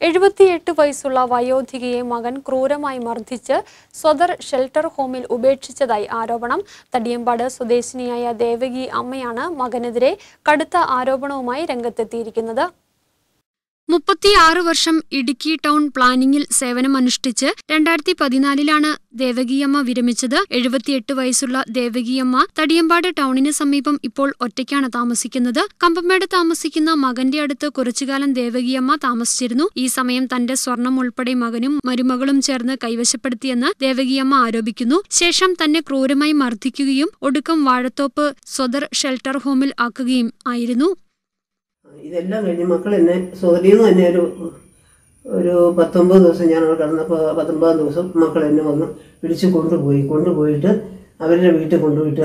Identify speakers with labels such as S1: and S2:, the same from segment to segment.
S1: എഴുപത്തിയെട്ട് വയസ്സുള്ള വയോധികയെ മകൻ ക്രൂരമായി മർദ്ദിച്ച് സ്വദർ ഷെൽട്ടർ ഹോമിൽ ഉപേക്ഷിച്ചതായി ആരോപണം തടിയമ്പാട് സ്വദേശിനിയായ ദേവകി അമ്മയാണ് മകനെതിരെ കടുത്ത ആരോപണവുമായി രംഗത്തെത്തിയിരിക്കുന്നത് മുപ്പത്തിയാറ് വർഷം ഇടുക്കി ടൗൺ പ്ലാനിംഗിൽ സേവനമനുഷ്ഠിച്ച് രണ്ടായിരത്തി പതിനാലിലാണ് ദേവകിയമ്മ വിരമിച്ചത് എഴുപത്തിയെട്ട് വയസ്സുള്ള ദേവകിയമ്മ തടിയമ്പാട് ടൗണിന് സമീപം ഇപ്പോൾ ഒറ്റയ്ക്കാണ് താമസിക്കുന്നത് കമ്പമേട് താമസിക്കുന്ന മകന്റെ അടുത്ത് കുറച്ചുകാലം ദേവകിയമ്മ താമസിച്ചിരുന്നു ഈ സമയം തന്റെ സ്വർണം ഉൾപ്പെടെ മകനും മരുമകളും ചേർന്ന് കൈവശപ്പെടുത്തിയെന്ന് ദേവകിയമ്മ ആരോപിക്കുന്നു ശേഷം തന്നെ ക്രൂരമായി മർദ്ദിക്കുകയും ഒടുക്കം വാഴത്തോപ്പ് സ്വദർ ഷെൽട്ടർ ഹോമിൽ ആക്കുകയും ആയിരുന്നു
S2: ഇതെല്ലാം കഴിഞ്ഞ് മക്കൾ എന്നെ സ്വതലിന്ന് തന്നെ ഒരു ഒരു പത്തൊമ്പത് ദിവസം ഞാൻ അവിടെ കിടന്നപ്പോൾ പത്തൊമ്പതാം ദിവസം മക്കൾ എന്നെ വന്ന് പിടിച്ച് കൊണ്ടുപോയി കൊണ്ടുപോയിട്ട് അവരുടെ വീട്ടിൽ കൊണ്ടുപോയിട്ട്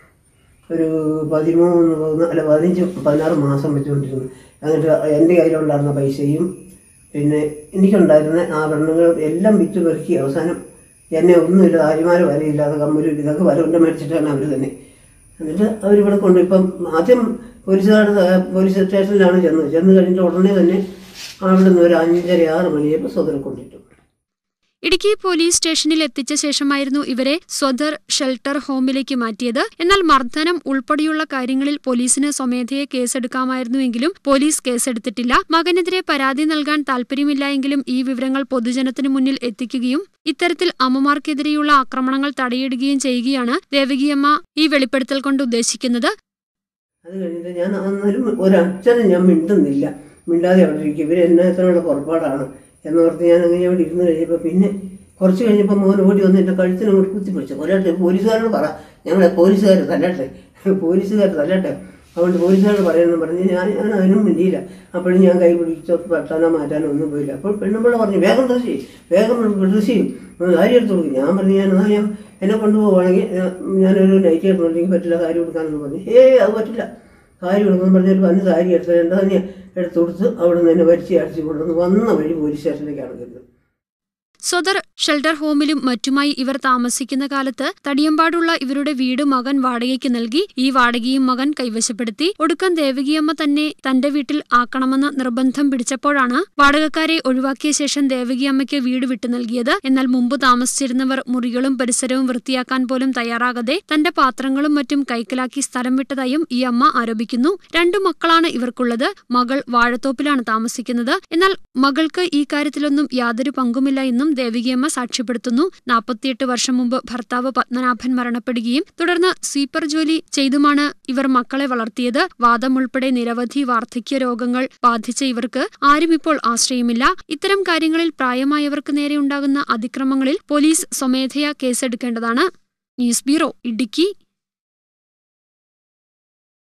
S2: ഒരു പതിമൂന്ന് പതിനാല് അല്ല പതിനഞ്ച് പതിനാറ് മാസം വെച്ചുകൊണ്ടിരുന്നു എന്നിട്ട് എൻ്റെ കയ്യിലുണ്ടായിരുന്ന പൈസയും പിന്നെ എനിക്കുണ്ടായിരുന്ന ആഭരണങ്ങൾ എല്ലാം വിറ്റ് പെറുക്കി അവസാനം എന്നെ ഒന്നുമില്ല ആര്യമാര് വരയില്ലാതെ കമ്മലും ഇതൊക്കെ വരവുണ്ട് മേടിച്ചിട്ടാണ് അവർ തന്നെ എന്നിട്ട് അവരിവിടെ കൊണ്ട് ഇപ്പം ആദ്യം പോലീസുകാരുടെ പോലീസ് സ്റ്റേഷനിലാണ് ചെന്നത് ചെന്ന് കഴിഞ്ഞിട്ട് ഉടനെ തന്നെ അവിടുന്ന് ഒരു അഞ്ചര ആറ് മണിയായപ്പോൾ സ്വതരെ കൊണ്ടിട്ടു
S1: ഇടുക്കി പോലീസ് സ്റ്റേഷനിൽ എത്തിച്ച ശേഷമായിരുന്നു ഇവരെ സ്വദർ ഷെൽട്ടർ ഹോമിലേക്ക് മാറ്റിയത് എന്നാൽ മർദ്ദനം ഉൾപ്പെടെയുള്ള കാര്യങ്ങളിൽ പോലീസിന് സ്വമേധയെ കേസെടുക്കാമായിരുന്നുവെങ്കിലും പോലീസ് കേസെടുത്തിട്ടില്ല മകനെതിരെ പരാതി നൽകാൻ താൽപര്യമില്ല എങ്കിലും ഈ വിവരങ്ങൾ പൊതുജനത്തിന് മുന്നിൽ എത്തിക്കുകയും ഇത്തരത്തിൽ അമ്മമാർക്കെതിരെയുള്ള ആക്രമണങ്ങൾ തടയിടുകയും ചെയ്യുകയാണ് ദേവകിയമ്മ ഈ വെളിപ്പെടുത്തൽ കൊണ്ട് ഉദ്ദേശിക്കുന്നത്
S2: അത് കഴിഞ്ഞിട്ട് ഞാൻ അന്നേരം ഒരക്ഷരം ഞാൻ മിണ്ടുന്നില്ല മിണ്ടാതെ അവിടെ ഇരിക്കും ഇവർ എന്നത്തിനുള്ള പുറപ്പാടാണ് എന്നോർത്ത് ഞാൻ അങ്ങനെ അവിടെ ഇരുന്ന് കഴിഞ്ഞപ്പോൾ പിന്നെ കുറച്ച് കഴിഞ്ഞപ്പോൾ മോൻ ഓടി വന്ന് എൻ്റെ കഴുത്തിന് അങ്ങോട്ട് കുത്തിപ്പിടിച്ചു ഒരാട്ടെ പോലീസുകാരോട് പറ ഞങ്ങളെ പോലീസുകാർ തല്ലട്ടെ പോലീസുകാർ തല്ലട്ടെ അതുകൊണ്ട് പോലീസുകാരോട് പറയുമെന്ന് പറഞ്ഞ് ഞാൻ ഞാൻ അതിനും മിണ്ടിയില്ല അപ്പോഴും ഞാൻ കൈ പിടിച്ചോ പെട്ടാനോ മാറ്റാനോ ഒന്നും പോയില്ല അപ്പോൾ പെണ്ണുമ്പിള്ള പറഞ്ഞു വേഗം ഡ്രസ് ചെയ്യും വേഗം ഡ്രസ് ചെയ്യും കാര്യം എടുത്ത് കൊടുക്കും ഞാൻ പറഞ്ഞു ഞാൻ എന്നാ ഞാൻ എന്നെ കൊണ്ടുപോവുകയാണെങ്കിൽ ഞാൻ- ഞാനൊരു നൈറ്റ് എടുത്തുണ്ടെങ്കിൽ പറ്റില്ല കാര്യം കൊടുക്കാനെന്ന് പറഞ്ഞു ഏയ് അത് പറ്റില്ല കാര്യം കൊടുക്കുന്നു പറഞ്ഞൊരു വന്ന് സാരി എടുത്ത് എൻ്റെ തന്നെ എടുത്ത് കൊടുത്ത് അവിടെ നിന്ന് എന്നെ വലിച്ച് അടിച്ച് കൊണ്ടുവന്ന് വന്ന വഴി പോലീസ് സ്റ്റേഷനിലേക്കാണ് കയറുന്നത്
S1: സ്വദർ ഷെൽട്ടർ ഹോമിലും മറ്റുമായി ഇവർ താമസിക്കുന്ന കാലത്ത് തടിയമ്പാടുള്ള ഇവരുടെ വീട് മകൻ വാടകയ്ക്ക് നൽകി ഈ വാടകയും മകൻ കൈവശപ്പെടുത്തി ഒടുക്കം ദേവകിയമ്മ തന്നെ തന്റെ വീട്ടിൽ ആക്കണമെന്ന് നിർബന്ധം പിടിച്ചപ്പോഴാണ് വാടകക്കാരെ ഒഴിവാക്കിയ ശേഷം ദേവകിയമ്മയ്ക്ക് വീട് വിട്ടു നൽകിയത് എന്നാൽ മുമ്പ് താമസിച്ചിരുന്നവർ മുറികളും പരിസരവും വൃത്തിയാക്കാൻ പോലും തയ്യാറാകാതെ തന്റെ പാത്രങ്ങളും മറ്റും കൈക്കലാക്കി സ്ഥലം വിട്ടതായും ഈ അമ്മ ആരോപിക്കുന്നു രണ്ടു മക്കളാണ് ഇവർക്കുള്ളത് മകൾ വാഴത്തോപ്പിലാണ് താമസിക്കുന്നത് എന്നാൽ മകൾക്ക് ഈ കാര്യത്തിലൊന്നും യാതൊരു പങ്കുമില്ല എന്നും ദേവികയമ്മ സാക്ഷ്യപ്പെടുത്തുന്നു നാൽപ്പത്തിയെട്ട് വർഷം മുമ്പ് ഭർത്താവ് പത്മനാഭൻ മരണപ്പെടുകയും തുടർന്ന് സ്വീപ്പർ ജോലി ചെയ്തുമാണ് ഇവർ മക്കളെ വളർത്തിയത് വാദം ഉൾപ്പെടെ നിരവധി വാർദ്ധക്യ രോഗങ്ങൾ ബാധിച്ച ഇവർക്ക് ആരും ഇപ്പോൾ ആശ്രയമില്ല ഇത്തരം കാര്യങ്ങളിൽ പ്രായമായവർക്ക് നേരെ ഉണ്ടാകുന്ന അതിക്രമങ്ങളിൽ പോലീസ് സ്വമേധയാ കേസെടുക്കേണ്ടതാണ് ന്യൂസ് ബ്യൂറോ ഇടുക്കി